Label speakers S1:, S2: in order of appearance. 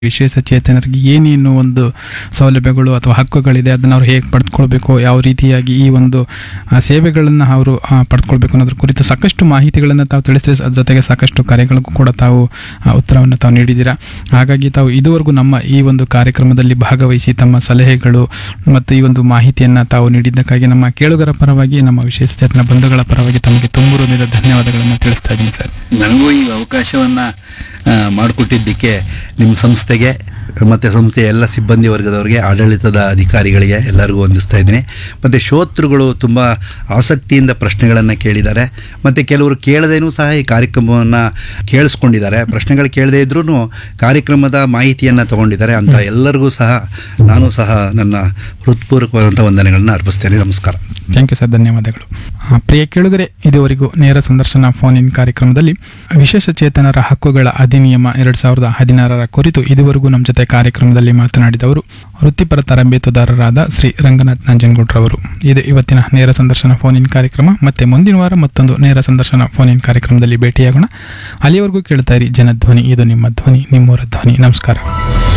S1: ವಿಶೇಷ ಚೇತನರಿಗೆ ಏನೇನು ಒಂದು ಸೌಲಭ್ಯಗಳು ಅಥವಾ ಹಕ್ಕುಗಳಿದೆ ಅದನ್ನು ಅವ್ರು ಹೇಗೆ ಪಡೆದುಕೊಳ್ಬೇಕು ಯಾವ ರೀತಿಯಾಗಿ ಈ ಒಂದು ಆ, ಸೇವೆಗಳನ್ನು ಅವರು ಆ, ಪಡೆದುಕೊಳ್ಬೇಕು ಅನ್ನೋದ್ರ ಕುರಿತು ಸಾಕಷ್ಟು ಮಾಹಿತಿಗಳನ್ನು ತಾವು ತಿಳಿಸಿದ್ರೆ ಅದ್ರ ಜೊತೆಗೆ ಸಾಕಷ್ಟು ಕಾರ್ಯಗಳಿಗೂ ಕೂಡ ತಾವು ಆ, ಉತ್ತರವನ್ನು ತಾವು ನೀಡಿದ್ದೀರಾ ಹಾಗಾಗಿ ತಾವು ಇದುವರೆಗೂ ನಮ್ಮ ಈ ಒಂದು ಕಾರ್ಯಕ್ರಮದಲ್ಲಿ ಭಾಗವಹಿಸಿ ತಮ್ಮ ಸಲಹೆಗಳು ಮತ್ತು ಈ ಒಂದು ಮಾಹಿತಿಯನ್ನು ತಾವು ನೀಡಿದ್ದಕ್ಕಾಗಿ ನಮ್ಮ ಕೇಳುಗರ ಪರವಾಗಿ ನಮ್ಮ ವಿಶೇಷ ಚೇತನ ಬಂಧುಗಳ ಪರವಾಗಿ ತಮಗೆ ತುಂಬ ಹೃದಯದ ಧನ್ಯವಾದಗಳನ್ನು ತಿಳಿಸ್ತಾ ಇದ್ದೀನಿ ಸರ್
S2: ನನಗೂ ಈ ಅವಕಾಶವನ್ನು ಮಾಡಿಕೊಟ್ಟಿದ್ದಕ್ಕೆ ನಿಮ್ಮ ಸಂಸ್ಥೆಗೆ ಮತ್ತು ಸಂಸ್ಥೆಯ ಎಲ್ಲ ಸಿಬ್ಬಂದಿ ವರ್ಗದವರಿಗೆ ಆಡಳಿತದ ಅಧಿಕಾರಿಗಳಿಗೆ ಎಲ್ಲರಿಗೂ ವಂದಿಸ್ತಾ ಇದ್ದೀನಿ ಮತ್ತು ಶ್ರೋತೃಗಳು ತುಂಬ ಆಸಕ್ತಿಯಿಂದ ಪ್ರಶ್ನೆಗಳನ್ನು ಕೇಳಿದ್ದಾರೆ ಮತ್ತು ಕೆಲವರು ಕೇಳದೇನೂ ಸಹ ಈ ಕಾರ್ಯಕ್ರಮವನ್ನು ಕೇಳಿಸ್ಕೊಂಡಿದ್ದಾರೆ ಪ್ರಶ್ನೆಗಳು ಕೇಳದೇ ಇದ್ರೂ ಕಾರ್ಯಕ್ರಮದ ಮಾಹಿತಿಯನ್ನು ತಗೊಂಡಿದ್ದಾರೆ ಅಂತ ಎಲ್ಲರಿಗೂ ಸಹ ನಾನು ಸಹ ನನ್ನ ಹೃತ್ಪೂರ್ವಕವಾದಂಥ ವಂದನೆಗಳನ್ನು ಅರ್ಪಿಸ್ತೇನೆ ನಮಸ್ಕಾರ
S1: ಥ್ಯಾಂಕ್ ಯು ಸರ್ ಧನ್ಯವಾದಗಳು ಆ, ಪ್ರಿಯ ಕೇಳುಗರೆ ಇದುವರೆಗೂ ನೇರ ಸಂದರ್ಶನ ಫೋನ್ ಇನ್ ಕಾರ್ಯಕ್ರಮದಲ್ಲಿ ವಿಶೇಷ ಚೇತನರ ಹಕ್ಕುಗಳ ಅಧಿನಿಯಮ ಎರಡ್ ಸಾವಿರದ ಹದಿನಾರರ ಕುರಿತು ಇದುವರೆಗೂ ನಮ್ಮ ಜೊತೆ ಕಾರ್ಯಕ್ರಮದಲ್ಲಿ ಮಾತನಾಡಿದವರು ವೃತ್ತಿಪರ ತರಬೇತುದಾರರಾದ ಶ್ರೀ ರಂಗನಾಥ್ ನಂಜನಗೌಡ್ರವರು ಇದು ಇವತ್ತಿನ ನೇರ ಸಂದರ್ಶನ ಫೋನ್ ಇನ್ ಕಾರ್ಯಕ್ರಮ ಮತ್ತೆ ಮುಂದಿನ ವಾರ ಮತ್ತೊಂದು ನೇರ ಸಂದರ್ಶನ ಫೋನ್ ಇನ್ ಕಾರ್ಯಕ್ರಮದಲ್ಲಿ ಭೇಟಿಯಾಗೋಣ ಅಲ್ಲಿಯವರೆಗೂ ಕೇಳ್ತಾ ಇರಿ ಜನಧ್ವನಿ ಇದು ನಿಮ್ಮ ಧ್ವನಿ ನಿಮ್ಮೂರ ಧ್ವನಿ ನಮಸ್ಕಾರ